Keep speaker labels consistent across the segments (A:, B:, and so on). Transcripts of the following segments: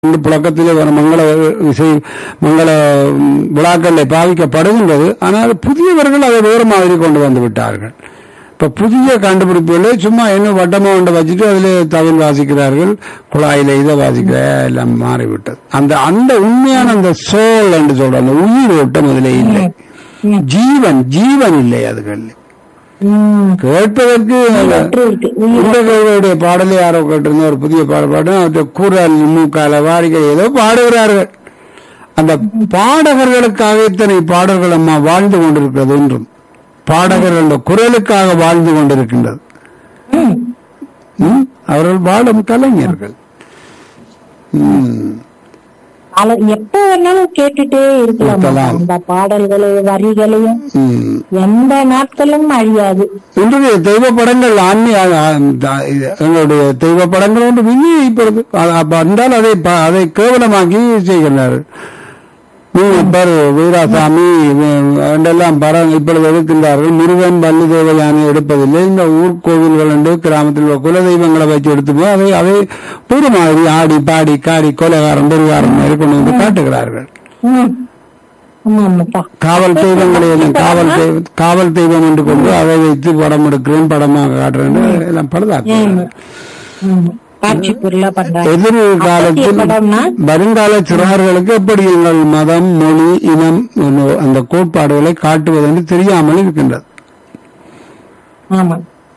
A: இந்த புழக்கத்திலே வர மங்கள இசை மங்கள ம், விழாக்களில் பாவிக்கப்படுகின்றது ஆனால் புதியவர்கள் அதை வேறு மாதிரி கொண்டு வந்து விட்டார்கள் இப்ப புதிய கண்டுபிடிப்புகளே சும்மா என்ன வட்டமா ஒன்றை வச்சுட்டு அதிலே தவில் வாசிக்கிறார்கள் குழாயில இதை வாசிக்கிற எல்லாம் மாறிவிட்டது அந்த அந்த உண்மையான அந்த சோல் என்று சொல்ற அந்த உயிர் ஓட்டம் அதிலே இல்லை
B: ம்.
A: ஜீவன் ஜீவன் இல்லை அதுகள்
B: ம்.
A: கேட்பதற்கு
B: அற்று இருக்கு உயிர்
A: உண்டகளுடைய பாடலை யாரோ கேட்டிருந்த ஒரு புதிய பாடல் பாடு அவற்றை கூறல் மூக்கால வாரிகை ஏதோ பாடுகிறார்கள் அந்த பாடகர்களுக்காக இத்தனை பாடல்கள் அம்மா வாழ்ந்து கொண்டிருக்கிறது என்றும் பாடகர்கள் அந்த குரலுக்காக வாழ்ந்து கொண்டிருக்கின்றது
B: ம்.
A: ம்? அவர்கள் வாழும் கலைஞர்கள் ம்.
B: அல- எப்ப வேணாலும் கேட்டுட்டே இருக்கலாம்
A: இருக்கலாம்.
B: அந்த பாடல்களையும் வரிகளையும்
A: ம்.
B: எந்த நாட்களும் அழியாது
A: இன்றைய தெய்வ படங்கள் ஆன்மீக ஆ, ஆ, இது எங்களுடைய தெய்வ படங்கள் ஒன்று விஞ்ஞி இப்பொழுது அ- அப்ப வந்தால் அதை ப- அதை கேவலமாக்கி செய்கின்றார்கள் பாரு வீராசாமி வி- என்றெல்லாம் படம் இப்பொழுது எடுக்கின்றார்கள் முருகன் வள்ளி தேவ யானை எடுப்பதில்லை இந்த ஊர்கோவில்கள் என்று கிராமத்தில் உள்ள குலதெய்வங்களை வச்சு எடுத்து போய் அதை அதை ஒரு மாதிரி ஆடி பாடி காடி கொலைகாரம் பெருகாரம் மாதிரி கொண்டு வந்து காட்டுகிறார்கள்
B: ம். ஆமா ஆமாப்பா
A: காவல் தெய்வங்களை எல்லாம் காவல் தெய்வம் காவல் தெய்வம் என்று கொண்டு அதை வைத்து படம் எடுக்கிறேன் படமாக காட்டுறேன் எல்லாம் பழுதாக்கு
B: ஆமா. ஆமா. காட்சி பொருளா பண்றாங்க
A: எதிர்காலத்தில்
B: படம்னா
A: வருங்கால சிறார்களுக்கு எப்படி எங்கள் மதம் மொழி இனம் என்னோ- அந்த கோட்பாடுகளை காட்டுவது என்று தெரியாமல் இருக்கின்றது
B: ஆமா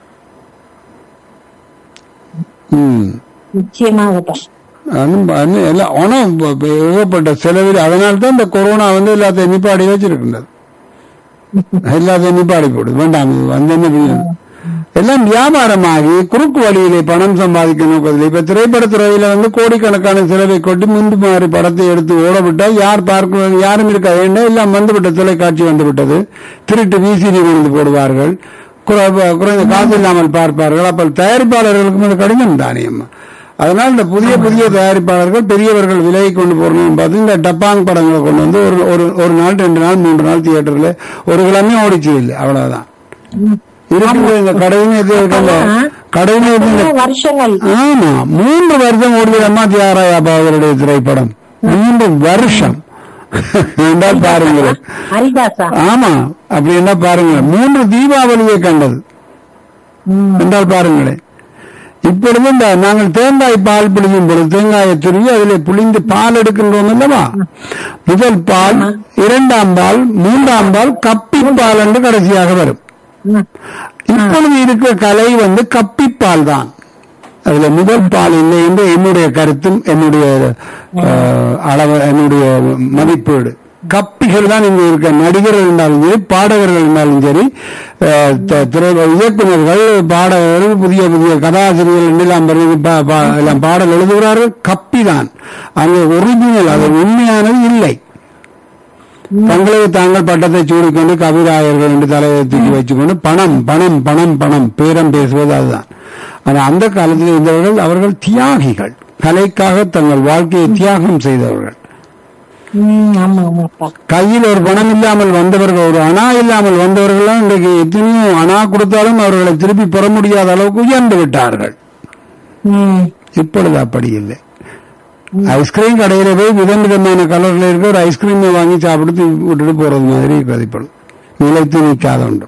A: ம்.
B: நிச்சயமாகப்பா
A: அதுவும் அது எல்லாம் ஆனா இப்ப- இப்ப ஏகப்பட்ட செலவில் அதனால தான் இந்த கொரோனா வந்து எல்லாத்தையும் நிப்பாடி வச்சிருக்கின்றது எல்லாத்தையும் நிப்பாடி போடுது வேண்டாம் இது வந்து என்ன செய்யும்? எல்லாம் வியாபாரமாகி குறுக்கு வழியிலே பணம் சம்பாதிக்க நோக்கத்தில் இப்ப திரைப்படத்துறையில வந்து கோடிக்கணக்கான செலவை கொட்டி முன்பு மாதிரி படத்தை எடுத்து ஓட விட்டால் யார் பார்க்க யாரும் இருக்க வேண்டும் எல்லாம் வந்துவிட்ட தொலைக்காட்சி வந்து விட்டது திருட்டு விசிடி கொண்டு போடுவார்கள் குறை- குறைந்த காசு இல்லாமல் பார்ப்பார்கள் அப்ப தயாரிப்பாளர்களுக்கும் இது கடினம் தானே அம்மா அதனால் இந்த புதிய புதிய தயாரிப்பாளர்கள் பெரியவர்கள் விலையை கொண்டு போறணும் பார்த்து இந்த டப்பாங் படங்களை கொண்டு வந்து ஒரு ஒரு ஒரு நாள் ரெண்டு நாள் மூன்று நாள் தியேட்டர்ல ஒரு கிழமை ஓடிச்சு இல்லை அவ்வளவுதான் இருக்கிற இந்த கடையினே இது இருக்கல கடையினே இது இந்த
B: எத்தனை வருஷங்கள்
A: ஆமா மூன்று வருஷம் ஓடிய அம்மா தியாராயா அவருடைய திரைப்படம் மூன்று வருஷம் என்றால் பாருங்கள்
B: ஹரிதாசா
A: ஆமா அப்படி என்ன பாருங்க மூன்று தீபாவளியை கண்டது
B: ம்.
A: என்றால் பாருங்களேன் இப்பொழுது இந்த நாங்கள் தேங்காய் பால் பிடிக்கும் பொழுது தேங்காயை துருவி அதில் புளிந்து பால் எடுக்கின்றோம் அல்லவா முதல் பால் இரண்டாம் பால் மூன்றாம் பால் கப்பி பால் என்று கடைசியாக வரும்
B: ம்.
A: இப்பொழுது இருக்கிற கலை வந்து கப்பிப்பால் தான் அதுல முதல் பால் இல்லை என்று என்னுடைய கருத்தும் என்னுடைய அஹ், அளவு என்னுடைய மதிப்பீடு கப்பிகள் தான் இங்க இருக்க நடிகர்கள் இருந்தாலும் சரி பாடகர்கள் இருந்தாலும் சரி அஹ், த- திரை இயக்குநர்கள் பாடகர்கள் புதிய புதிய கதாசிரியர்கள் எல்லாம் பிறகு பா- பா- எல்லாம் பாடல் எழுதுகிறார்கள் கப்பி தான் அங்கே ஒரிஜினல் அது உண்மையானது இல்லை தங்களுக்கு தாங்கள் பட்டத்தை சூடிக்கொண்டு கவிராயர்கள் என்று தலையை தூக்கி வச்சுக்கொண்டு பணம் பணம் பணம் பணம் பேரம் பேசுவது அதுதான் ஆனா அந்த காலத்தில் இருந்தவர்கள் அவர்கள் தியாகிகள் கலைக்காக தங்கள் வாழ்க்கையை தியாகம் செய்தவர்கள்
B: ம், ஆமா ஆமாப்பா
A: கையில் ஒரு பணம் இல்லாமல் வந்தவர்கள் ஒரு அணா இல்லாமல் வந்தவர்கள் இன்றைக்கு எத்தனையோ அணா கொடுத்தாலும் அவர்களை திருப்பி பெற முடியாத அளவுக்கு உயர்ந்து விட்டார்கள்
B: ம்.
A: இப்பொழுது அப்படி இல்லை ஐஸ்கிரீம் கடையில போய் விதம் விதமான கலர்ல இருக்க ஒரு ஐஸ்கிரீமை வாங்கி சாப்பிட்டு தூக்கி விட்டுட்டு போறது மாதிரி இருக்கிறது இப்பொழுது நிலைத்து நிற்காத உண்டு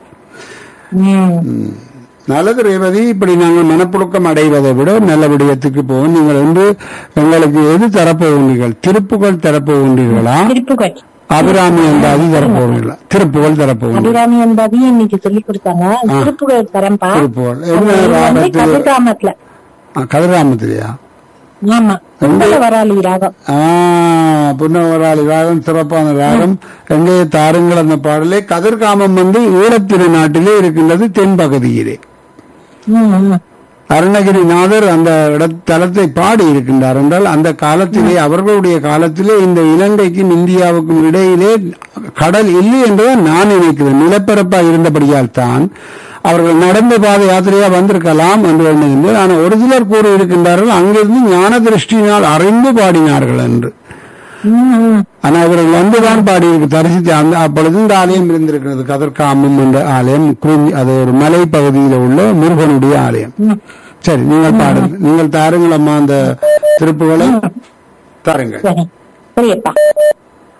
B: ம்.
A: நல்லது ரேவதி இப்படி நாங்கள் மனப்புழுக்கம் அடைவதை விட நல்ல விடயத்துக்கு போவோம் நீங்கள் வந்து எங்களுக்கு எது தரப்போகின்றீர்கள் திருப்புகள் தரப்போகின்றீர்களா
B: திருப்புகள்
A: அபிராமி என்றாதி தரப்போகிறீர்களா திருப்புகள் தரப்போகின்றீர்கள்
B: அபிராமி என்பதையும் இன்னைக்கு சொல்லி கொடுத்தாங்க திருப்புகள் தரம்பா
A: திருப்புகள் என்ன
B: அது வந்து
A: ராகத்தில்
B: கதிர்காமத்துல
A: கதிராமத்திலையா
B: ஆமா குண்டல வராளி ராகம்
A: ஆ புன்னவராளி ராகம் சிறப்பான ராகம் எங்கே தாருங்கள் அந்த பாடலே கதிர்காமம் வந்து ஈழத்திரு நாட்டிலே இருக்கின்றது தென்பகுதியிலே
B: ம், ம்.
A: அருணகிரிநாதர் அந்த இடத் தலத்தை பாடி இருக்கின்றார் என்றால் அந்த காலத்திலே அவர்களுடைய காலத்திலே இந்த இலங்கைக்கும் இந்தியாவுக்கும் இடையிலே கடல் இல்லை என்றுதான் நான் நினைக்கிறேன் நிலப்பரப்பா இருந்தபடியால் தான் அவர்கள் நடந்த பாத யாத்திரையா வந்திருக்கலாம் என்று எண்ணுகின்றேன் ஆனால் ஒரு சிலர் கூறி இருக்கின்றார்கள் அங்கிருந்து ஞான திருஷ்டியினால் அறிந்து பாடினார்கள் என்று
B: ம், ம்.
A: ஆனா இவர்கள் வந்துதான் பாடியிருக்கு தரிசித்து அந்த அப்பொழுது இந்த ஆலயம் இருந்திருக்கிறது கதர்காமம் என்ற ஆலயம் குறிஞ்சி அது ஒரு மலை பகுதியில் உள்ள முருகனுடைய ஆலயம்
B: ம்.
A: சரி நீங்கள் பாடுங்க நீங்கள் தாருங்கள் அம்மா அந்த திருப்புகளை தாருங்கள்
B: சரி சரியப்பா